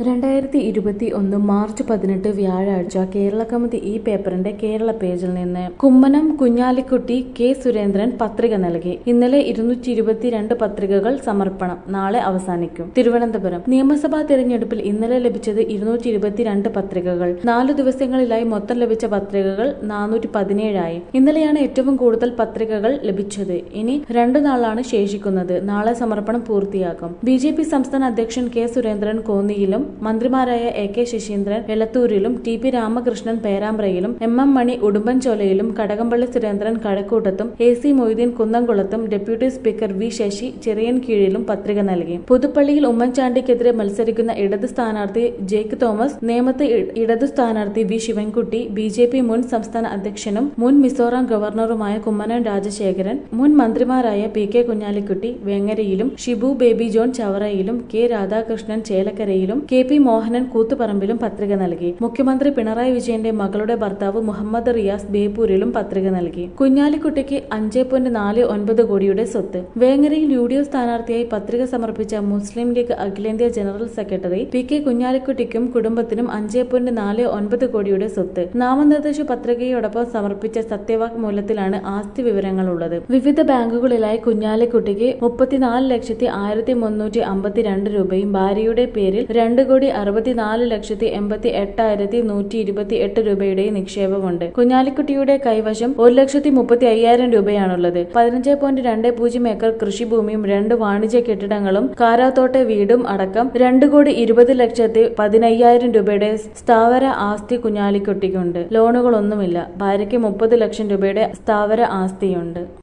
രണ്ടായിരത്തി ഇരുപത്തി ഒന്ന് മാർച്ച് പതിനെട്ട് വ്യാഴാഴ്ച കേരള കൗമുദി ഈ പേപ്പറിന്റെ കേരള പേജിൽ നിന്ന് കുമ്മനം കുഞ്ഞാലിക്കുട്ടി കെ സുരേന്ദ്രൻ പത്രിക നൽകി ഇന്നലെ ഇരുന്നൂറ്റി ഇരുപത്തിരണ്ട് പത്രികകൾ സമർപ്പണം നാളെ അവസാനിക്കും തിരുവനന്തപുരം നിയമസഭാ തെരഞ്ഞെടുപ്പിൽ ഇന്നലെ ലഭിച്ചത് ഇരുന്നൂറ്റി ഇരുപത്തിരണ്ട് പത്രികകൾ നാലു ദിവസങ്ങളിലായി മൊത്തം ലഭിച്ച പത്രികകൾ നാനൂറ്റി പതിനേഴായി ഇന്നലെയാണ് ഏറ്റവും കൂടുതൽ പത്രികകൾ ലഭിച്ചത് ഇനി രണ്ടു നാളാണ് ശേഷിക്കുന്നത് നാളെ സമർപ്പണം പൂർത്തിയാക്കും ബി ജെ പി സംസ്ഥാന അധ്യക്ഷൻ കെ സുരേന്ദ്രൻ കോന്നിയിലും മന്ത്രിമാരായ എ കെ ശശീന്ദ്രൻ എലത്തൂരിലും ടി പി രാമകൃഷ്ണൻ പേരാമ്പ്രയിലും എം എം മണി ഉടുമ്പൻചോലയിലും കടകംപള്ളി സുരേന്ദ്രൻ കഴക്കൂട്ടത്തും എ സി മൊയ്തീൻ കുന്നംകുളത്തും ഡെപ്യൂട്ടി സ്പീക്കർ വി ശശി ചിറയൻകീഴിലും പത്രിക നൽകി പുതുപ്പള്ളിയിൽ ഉമ്മൻചാണ്ടിക്കെതിരെ മത്സരിക്കുന്ന ഇടത് സ്ഥാനാർത്ഥി ജേക്ക് തോമസ് നേമത്ത് ഇ- ഇടതു സ്ഥാനാർത്ഥി V Sivankutty B J P മുൻ സംസ്ഥാന അധ്യക്ഷനും മുൻ മിസോറാം ഗവർണറുമായ കുമ്മനം രാജശേഖരൻ മുൻ മന്ത്രിമാരായ പി കെ കുഞ്ഞാലിക്കുട്ടി വേങ്ങരയിലും ഷിബു ബേബി ജോൺ ചവറയിലും കെ രാധാകൃഷ്ണൻ ചേലക്കരയിലും കെ പി മോഹനൻ കൂത്തുപറമ്പിലും പത്രിക നൽകി മുഖ്യമന്ത്രി പിണറായി വിജയന്റെ മകളുടെ ഭർത്താവ് മുഹമ്മദ് റിയാസ് ബേപ്പൂരിലും പത്രിക നൽകി കുഞ്ഞാലിക്കുട്ടിക്ക് അഞ്ച് പോയിന്റ് നാല് ഒൻപത് കോടിയുടെ സ്വത്ത് വേങ്ങരയിൽ യു ഡി എഫ് സ്ഥാനാർത്ഥിയായി പത്രിക സമർപ്പിച്ച മുസ്ലിം ലീഗ് അഖിലേന്ത്യാ ജനറൽ സെക്രട്ടറി പി കെ കുഞ്ഞാലിക്കുട്ടിക്കും കുടുംബത്തിനും അഞ്ച് പോയിന്റ് നാല് ഒൻപത് കോടിയുടെ സ്വത്ത് നാമനിർദ്ദേശ പത്രികയോടൊപ്പം സമർപ്പിച്ച സത്യവാങ്മൂലത്തിലാണ് ആസ്തി വിവരങ്ങളുള്ളത് വിവിധ ബാങ്കുകളിലായി കുഞ്ഞാലിക്കുട്ടിക്ക് മുപ്പത്തിനാല് ലക്ഷത്തി ആയിരത്തി മുന്നൂറ്റി അമ്പത്തിരണ്ട് രൂപയും ഭാര്യയുടെ പേരിൽ രണ്ട് കോടി അറുപത്തിനാല് ലക്ഷത്തി എൺപത്തി എട്ടായിരത്തി നൂറ്റി ഇരുപത്തി എട്ട് രൂപയുടെ നിക്ഷേപമുണ്ട് കുഞ്ഞാലിക്കുട്ടിയുടെ കൈവശം ഒരു ലക്ഷത്തി മുപ്പത്തി അയ്യായിരം രൂപയാണുള്ളത് പതിനഞ്ച് പോയിന്റ് രണ്ട് പൂജ്യം ഏക്കർ കൃഷിഭൂമിയും രണ്ട് വാണിജ്യ കെട്ടിടങ്ങളും കാരാത്തോട്ടെ വീടും അടക്കം രണ്ട് കോടി ഇരുപത് ലക്ഷത്തി പതിനയ്യായിരം രൂപയുടെ സ്ഥാവര ആസ്തി കുഞ്ഞാലിക്കുട്ടിക്കുണ്ട് ലോണുകളൊന്നുമില്ല ഭാര്യയ്ക്ക് മുപ്പത് ലക്ഷം രൂപയുടെ സ്ഥാവര ആസ്തിയുണ്ട്